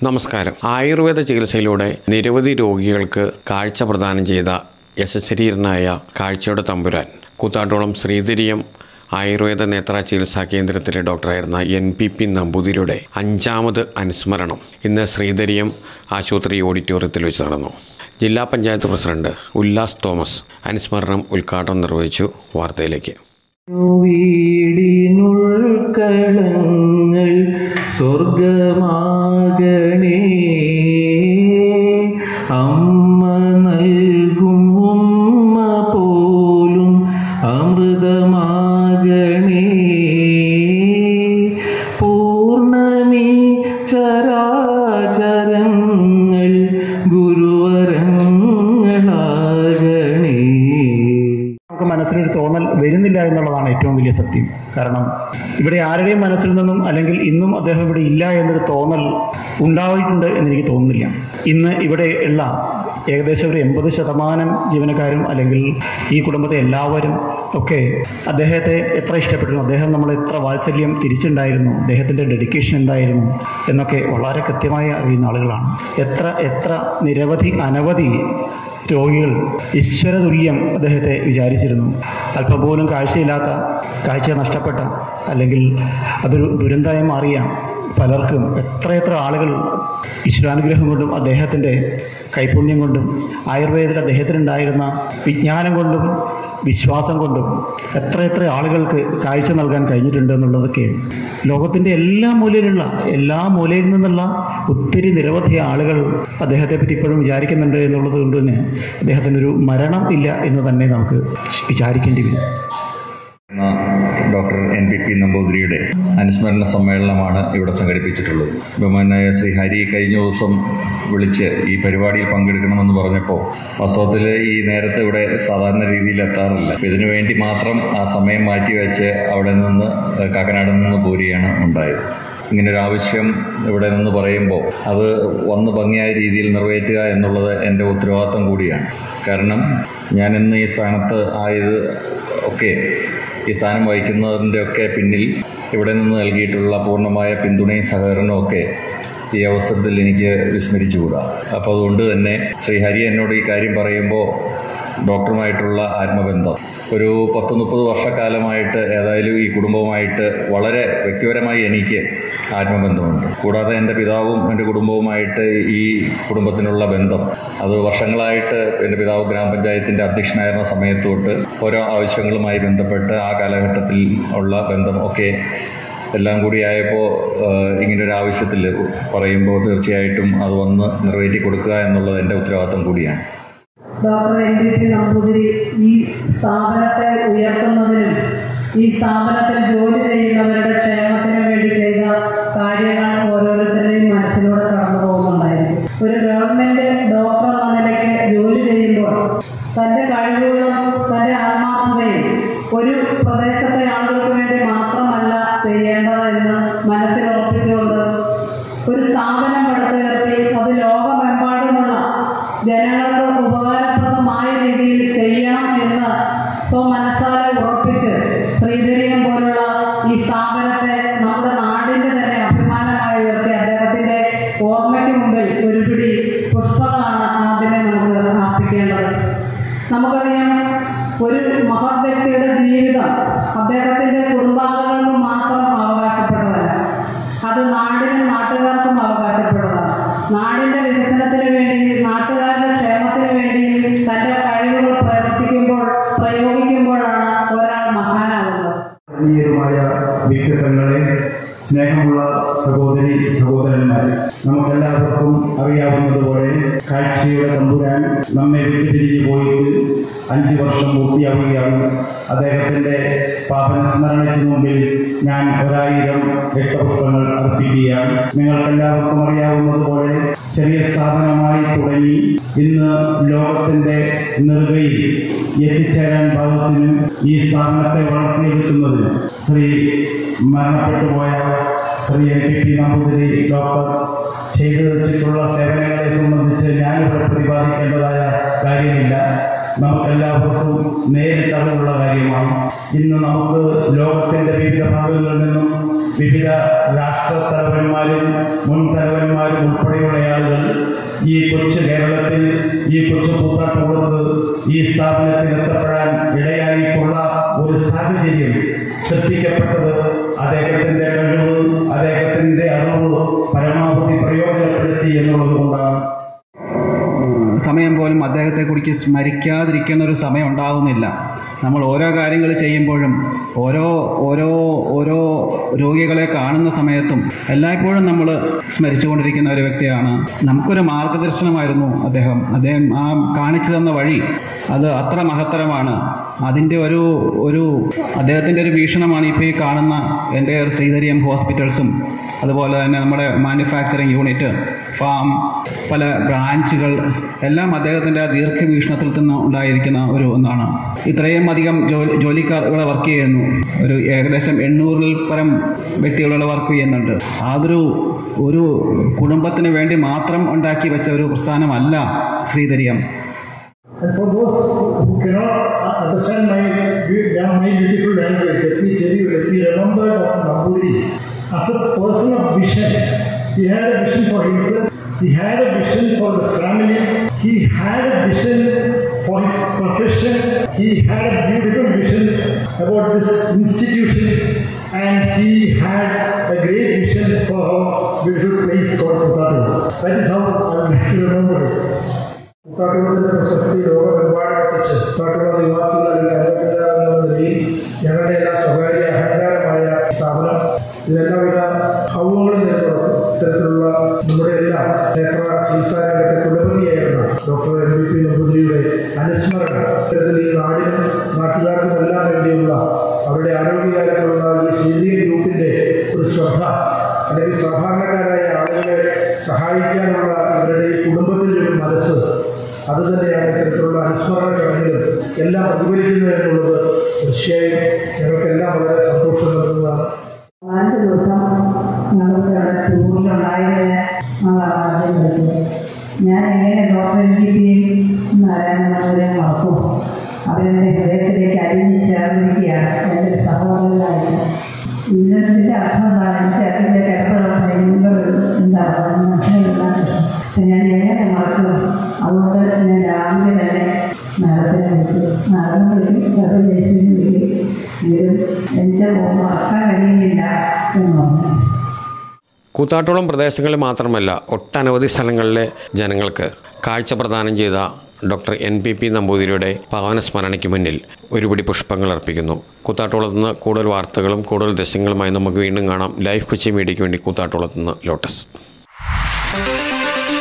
നമസ്കാരം ആയുർവേദ ചികിത്സയിലൂടെ നിരവധി രോഗികൾക്ക് കാഴ്ച പ്രദാനം ചെയ്ത യശശരീരനായ കാഴ്ചയുടെ തമ്പുരാൻ കൂത്താട്ടോളം ശ്രീധരിയം ആയുർവേദ നേത്ര ചികിത്സാ കേന്ദ്രത്തിലെ ഡോക്ടറായിരുന്ന എൻ പി പി നമ്പൂതിരിയുടെ അഞ്ചാമത് അനുസ്മരണം ഇന്ന് ശ്രീധരിയം ആശുപത്രി ഓഡിറ്റോറിയത്തിൽ വെച്ച് നടന്നു ജില്ലാ പഞ്ചായത്ത് പ്രസിഡന്റ് ഉല്ലാസ് തോമസ് അനുസ്മരണം ഉദ്ഘാടനം നിർവഹിച്ചു വാർത്തയിലേക്ക് വീടിനുൾക്കളങ്ങൾ സ്വർഗമാകണേ അമ്മ നൽകും ഉമ്മ പോലും അമൃതമാകണേ പൂർണ്ണമി ചരാചരങ്ങൾ ഗുരുവരങ്ങളാകണേ നമുക്ക് മനസ്സിലൊരു തോന്നൽ വരുന്നില്ല എന്നുള്ളതാണ് ഏറ്റവും വലിയ സത്യം കാരണം ഇവിടെ ആരുടെയും മനസ്സിൽ നിന്നും അല്ലെങ്കിൽ ഇന്നും അദ്ദേഹം ഇവിടെ ഇല്ല എന്നൊരു തോന്നൽ ഉണ്ടായിട്ടുണ്ട് എന്നെനിക്ക് തോന്നുന്നില്ല ഇന്ന് ഇവിടെ ഉള്ള ഏകദേശം ഒരു എൺപത് ശതമാനം ജീവനക്കാരും അല്ലെങ്കിൽ ഈ കുടുംബത്തെ എല്ലാവരും ഒക്കെ അദ്ദേഹത്തെ എത്ര ഇഷ്ടപ്പെട്ടിരുന്നു അദ്ദേഹം നമ്മൾ എത്ര വാത്സല്യം തിരിച്ചുണ്ടായിരുന്നു അദ്ദേഹത്തിൻ്റെ ഡെഡിക്കേഷൻ എന്തായിരുന്നു എന്നൊക്കെ വളരെ കൃത്യമായി അറിയുന്ന ആളുകളാണ് എത്ര എത്ര നിരവധി അനവധി രോഗികൾ ഈശ്വരതുല്യം അദ്ദേഹത്തെ വിചാരിച്ചിരുന്നു അല്പം പോലും കാഴ്ചയില്ലാത്ത കാഴ്ച നഷ്ടപ്പെട്ട അല്ലെങ്കിൽ അതൊരു ദുരന്തമായി മാറിയ പലർക്കും എത്രയെത്ര ആളുകൾ ഈശ്വരാനുഗ്രഹം കൊണ്ടും അദ്ദേഹത്തിൻ്റെ കൈപുണ്യം കൊണ്ടും ആയുർവേദത്തിൽ അദ്ദേഹത്തിനുണ്ടായിരുന്ന വിജ്ഞാനം കൊണ്ടും വിശ്വാസം കൊണ്ടും എത്രയെത്ര ആളുകൾക്ക് കാഴ്ച നൽകാൻ കഴിഞ്ഞിട്ടുണ്ട് എന്നുള്ളതൊക്കെ ലോകത്തിൻ്റെ എല്ലാ മൂലയിലുള്ള എല്ലാ മൂലയിൽ നിന്നുള്ള ഒത്തിരി നിരവധി ആളുകൾ അദ്ദേഹത്തെ പറ്റി ഇപ്പോഴും വിചാരിക്കുന്നുണ്ട് എന്നുള്ളത് കൊണ്ട് തന്നെ അദ്ദേഹത്തിനൊരു മരണം ഇല്ല എന്ന് തന്നെ നമുക്ക് വിചാരിക്കേണ്ടി വരും എന്ന ഡോക്ടർ എൻ പി പി നമ്പൂതിരിയുടെ അനുസ്മരണ സമ്മേളനമാണ് ഇവിടെ സംഘടിപ്പിച്ചിട്ടുള്ളത് ബഹുമാനായ ശ്രീ ഹരി കഴിഞ്ഞ ദിവസം വിളിച്ച് ഈ പരിപാടിയിൽ പങ്കെടുക്കണമെന്ന് പറഞ്ഞപ്പോൾ വാസ്തവത്തിൽ ഈ നേരത്തെ ഇവിടെ സാധാരണ രീതിയിൽ എത്താറില്ല അപ്പോൾ ഇതിനു വേണ്ടി മാത്രം ആ സമയം മാറ്റി വെച്ച് അവിടെ നിന്ന് കാക്കനാട് നിന്ന് പോരുകയാണ് ഉണ്ടായത് ഇങ്ങനൊരു ആവശ്യം ഇവിടെ നിന്ന് പറയുമ്പോൾ അത് വന്ന് ഭംഗിയായ രീതിയിൽ നിറവേറ്റുക എന്നുള്ളത് എൻ്റെ ഉത്തരവാദിത്തം കൂടിയാണ് കാരണം ഞാൻ ഇന്ന് ഈ സ്ഥാനത്ത് ആയത് ഒക്കെ ഈ സ്ഥാനം വഹിക്കുന്നതിൻ്റെ ഒക്കെ പിന്നിൽ ഇവിടെ നിന്ന് നൽകിയിട്ടുള്ള പൂർണ്ണമായ പിന്തുണയും സഹകരണവും ഒക്കെ ഈ അവസരത്തിൽ എനിക്ക് വിസ്മരിച്ചുകൂടാ അപ്പോൾ അതുകൊണ്ട് തന്നെ ശ്രീ ഹരി എന്നോട് ഈ കാര്യം പറയുമ്പോൾ ഡോക്ടറുമായിട്ടുള്ള ആത്മബന്ധം ഒരു പത്ത് മുപ്പത് വർഷക്കാലമായിട്ട് ഏതായാലും ഈ കുടുംബവുമായിട്ട് വളരെ വ്യക്തിപരമായി എനിക്ക് ആത്മബന്ധമുണ്ട് കൂടാതെ എൻ്റെ പിതാവും എൻ്റെ കുടുംബവുമായിട്ട് ഈ കുടുംബത്തിനുള്ള ബന്ധം അത് വർഷങ്ങളായിട്ട് എൻ്റെ പിതാവ് ഗ്രാമപഞ്ചായത്തിൻ്റെ അധ്യക്ഷനായിരുന്ന സമയത്ത് തൊട്ട് ഓരോ ആവശ്യങ്ങളുമായി ബന്ധപ്പെട്ട് ആ കാലഘട്ടത്തിൽ ഉള്ള ബന്ധം ഒക്കെ എല്ലാം കൂടി ആയപ്പോൾ ഇങ്ങനൊരു ആവശ്യത്തിൽ പറയുമ്പോൾ തീർച്ചയായിട്ടും അത് വന്ന് നിറവേറ്റി കൊടുക്കുക എന്നുള്ളത് എൻ്റെ ഉത്തരവാദിത്തം കൂടിയാണ് doctor N P P Namboothiri ഈ സ്ഥാപനത്തെ ഉയർത്തുന്നതിനും ഈ സ്ഥാപനത്തിൽ ജോലി ചെയ്യുന്നവരുടെ ക്ഷേമത്തിനും വേണ്ടി ചെയ്ത കാര്യങ്ങൾ ഓരോരുത്തരുടെയും മനസ്സിലൂടെ കടന്നു പോകുന്നുണ്ടായിരുന്നു ഒരു ഗവൺമെന്റ് ഡോക്ടർ എന്ന നിലയ്ക്ക് ജോലി ചെയ്യുമ്പോൾ തൻ്റെ കഴിവുകളും തൻ്റെ ആത്മാർത്ഥതയും ഒരു പ്രദേശത്തെ ആളുകൾക്ക് വേണ്ടി മാത്രമല്ല ചെയ്യേണ്ടതെന്ന് മനസ്സിൽ ഉറപ്പിച്ചുകൊണ്ട് ഒരു സ്ഥാപനം പടുത്തുയർത്തി അത് ലോകമെമ്പാടുമുള്ള ജനങ്ങൾക്ക് ഉപകാരപ്രദമായ രീതിയിൽ ചെയ്യണം എന്ന് സ്വമനസ്സാലെ ഉറപ്പിച്ച് ശ്രീധരിയം പോലുള്ള ഈ സ്ഥാപനത്തെ നമ്മുടെ നാടിൻ്റെ തന്നെ അഭിമാനമായി ഉയർത്തി അദ്ദേഹത്തിൻ്റെ ഓർമ്മയ്ക്ക് മുമ്പിൽ ഒരു പിടി പുഷ്പങ്ങളാണ് ആദ്യമേ നമുക്ക് അർപ്പിക്കേണ്ടത് നമുക്കറിയാം ഒരു മഹത് വ്യക്തിയുടെ ജീവിതം അദ്ദേഹത്തിൻ്റെ കുടുംബാംഗങ്ങൾക്ക് മാത്രം അവകാശപ്പെട്ടതല്ല അത് നാടിനും നാട്ടുകാർക്കും അവകാശപ്പെട്ടതാണ് നാടിൻ്റെ വികസനത്തിന് വേണ്ടി നാട്ടുകാരുടെ ക്ഷേമത്തിന് വേണ്ടി തൻ്റെ കഴിവുകൾ പ്രവർത്തിക്കുമ്പോൾ പ്രയോഗിക്കുമ്പോഴാണ് ഒരാൾ മഹാനാകുന്നത് ആത്മീയരുമായ വ്യക്തിത്വങ്ങളെ സ്നേഹമുള്ള സഹോദരി സഹോദരന്മാരെ നമുക്കെല്ലാവർക്കും അറിയാവുന്നതുപോലെ കാഴ്ചയുടെ തമ്പുരാൻ നമ്മെ വിട്ടുപിരിഞ്ഞു പോയിട്ട് അഞ്ച് വർഷം പൂർത്തിയാവുകയാണ് അദ്ദേഹത്തിൻ്റെ പാപന സ്മരണയ്ക്ക് മുമ്പിൽ ഞാൻ ഒരായിരം രക്തപുഷ്പങ്ങൾ അർപ്പിക്കുകയാണ് നിങ്ങൾക്കെല്ലാവർക്കും അറിയാവുന്നതുപോലെ ചെറിയ സ്ഥാപനമായി തുടങ്ങി ഇന്ന് ലോകത്തിന്റെ നെറുകയിൽ എത്തിച്ചേരാൻ പാകത്തിന് ഈ സ്ഥാപനത്തെ വളർത്തിയെടുക്കുന്നതിന് ശ്രീ മരണപ്പെട്ടുപോയ Shri A P P Namboothiri doctor ചെയ്തു വെച്ചിട്ടുള്ള സേവനങ്ങളെ സംബന്ധിച്ച് ഞാനിവിടെ പ്രതിപാദിക്കേണ്ടതായ കാര്യമില്ല നമുക്കെല്ലാവർക്കും നേരിട്ട് അറിവുള്ള കാര്യമാണ് ഇന്ന് നമുക്ക് ലോകത്തിന്റെ വിവിധ ഭാഗങ്ങളിൽ നിന്നും വിവിധ രാഷ്ട്ര തലവന്മാരും മുൻ തലവന്മാരും ഉൾപ്പെടെയുള്ള ആളുകൾ ഈ കൊച്ചു കേരളത്തിൽ ഈ കൊച്ചു കൂത്താട്ടുകുളത്ത് ഈ സ്ഥാപനത്തിൽ എത്തപ്പെടാൻ ഇടയായിട്ടുള്ള ഒരു സാഹചര്യം സൃഷ്ടിക്കപ്പെട്ടത് അദ്ദേഹത്തിന്റെ കഴിവ് അദ്ദേഹത്തിന്റെ അറിവ് പരമാവധി പ്രയോജനപ്പെടുത്തി എന്നുള്ളത് കൊണ്ടാണ് സമയം പോലും അദ്ദേഹത്തെക്കുറിച്ച് സ്മരിക്കാതിരിക്കുന്ന ഒരു സമയം ഉണ്ടാകുന്നില്ല നമ്മൾ ഓരോ കാര്യങ്ങൾ ചെയ്യുമ്പോഴും ഓരോ ഓരോ ഓരോ രോഗികളെ കാണുന്ന സമയത്തും എല്ലായ്പ്പോഴും നമ്മൾ സ്മരിച്ചുകൊണ്ടിരിക്കുന്ന ഒരു വ്യക്തിയാണ് നമുക്കൊരു മാർഗദർശനമായിരുന്നു അദ്ദേഹം അദ്ദേഹം ആ കാണിച്ചു തന്ന വഴി അത് അത്ര മഹത്തരമാണ് അതിൻ്റെ ഒരു ഒരു അദ്ദേഹത്തിൻ്റെ ഒരു വീക്ഷണമാണ് ഇപ്പോൾ ഈ കാണുന്ന എൻ്റെ ശ്രീധരിയം ഹോസ്പിറ്റൽസും അതുപോലെ തന്നെ നമ്മുടെ മാനുഫാക്ചറിങ് യൂണിറ്റ് ഫാം പല ബ്രാഞ്ചുകൾ എല്ലാം അദ്ദേഹത്തിൻ്റെ ദീർഘവീക്ഷണത്തിൽ നിന്ന് ഉണ്ടായിരിക്കുന്ന ഒരു ഒന്നാണ് ഇത്രയും അധികം ജോലി ജോലിക്കാർ ഇവിടെ വർക്ക് ചെയ്യുന്നു ഒരു ഏകദേശം എണ്ണൂറിൽ പരം വ്യക്തികൾ ഇവിടെ വർക്ക് ചെയ്യുന്നുണ്ട് അതൊരു ഒരു കുടുംബത്തിന് വേണ്ടി മാത്രം ഉണ്ടാക്കി വെച്ച ഒരു പ്രസ്ഥാനമല്ല ശ്രീധരിയം And for those who cannot understand my, my beautiful language, let me tell you, let me remember Dr. Namburi as a person of vision. He had a vision for himself, he had a vision for the family, he had a vision for his profession, he had a beautiful vision about this institution, and he had a great vision for our beautiful place called Kutatu. That is how I would like to remember it. കൂട്ടാട്ടുകുളത്തിന്റെ പ്രശസ്തി ലോകമെമ്പാടും എത്തിച്ച് കൂട്ടാട്ടുകുള നിവാസികൾ അല്ലെങ്കിൽ അറിയത്തില്ല എന്നുള്ള നിലയിൽ ഞങ്ങളുടെ എല്ലാ സ്വകാര്യ അഹങ്കാരമായ സ്ഥാപനം ഇതിനെല്ലാവിധ ഭാവങ്ങളും നേരിടുന്നു ഇത്തരത്തിലുള്ള നമ്മുടെ എല്ലാ നേത്ര ചികിത്സാ രംഗത്തെ കുലപതിയായിരുന്ന ഡോക്ടർ എം വി പി നമ്പൂതിരിയുടെ അനുസ്മരണം ഇത്തരത്തിൽ ഈ നാടിനും നാട്ടുകാർക്കും എല്ലാം വേണ്ടിയുള്ള അവരുടെ ആരോഗ്യകാര്യത്തിലുള്ള ഈ ശീലിയ ഗ്രൂപ്പിന്റെ ഒരു ശ്രദ്ധ അല്ലെങ്കിൽ സാധാരണക്കാരായ ആളുകളെ സഹായിക്കാനുള്ള ഇവരുടെ ഈ കുടുംബത്തിൻ്റെ ഒരു മനസ്സ് അത് തന്നെയാണ് ഇത്തരത്തിലുള്ള അനുസ്മരണ ചടങ്ങുകൾ എല്ലാം പ്രതിഫലിക്കുന്നത് എന്നുള്ളത് തീർച്ചയായും ഞങ്ങൾക്കെല്ലാം വളരെ സന്തോഷം നൽകുന്നതാണ് നാല് ദിവസം ഞങ്ങൾക്ക് അവിടെ ടൂറിലുണ്ടായതിന് ഞങ്ങളാണ് ആദ്യം വിളിച്ചത് ഞാൻ എങ്ങനെ ഡോക്ടർ എം പി പിയും നാരായണനെ മറക്കും അവരെൻ്റെ ഹൃദയത്തിലേക്ക് അരിഞ്ഞു ചേർന്നിരിക്കുകയാണ് എൻ്റെ സഹോദരനായിട്ട് ഇന്നത്തിൻ്റെ അർത്ഥം എന്താണ് എനിക്ക് അതിൻ്റെ കിടപ്പുള്ള ഭയങ്കര ഒരു എന്താ പറയുക മനസ്സിലാക്കാൻ പക്ഷെ ഞാൻ എങ്ങനെ മറക്കും അതുകൊണ്ട് ഞാൻ രാവിലെ തന്നെ നടത്തിനെ വിളിച്ചു നടന്നു വിളിക്കും ചെറു ദേശീയം വിളിക്കും എങ്കിലും എൻ്റെ മോൻ മറക്കാൻ കഴിയുന്നില്ല എന്ന് പറഞ്ഞു കൂത്താട്ടോളം പ്രദേശങ്ങളിൽ മാത്രമല്ല ഒട്ടനവധി സ്ഥലങ്ങളിലെ ജനങ്ങൾക്ക് കാഴ്ച പ്രദാനം ചെയ്ത ഡോക്ടർ എൻ പി പി നമ്പൂതിരിയുടെ പാവന സ്മരണയ്ക്ക് മുന്നിൽ ഒരുപിടി പുഷ്പങ്ങൾ അർപ്പിക്കുന്നു കൂത്താട്ടോളത്ത് നിന്ന് കൂടുതൽ വാർത്തകളും കൂടുതൽ ദൃശ്യങ്ങളുമായി നമുക്ക് വീണ്ടും കാണാം ലൈഫ് കൊച്ചി മീഡിയയ്ക്ക് വേണ്ടി കൂത്താട്ടോളത്ത് നിന്ന് ലോട്ടസ്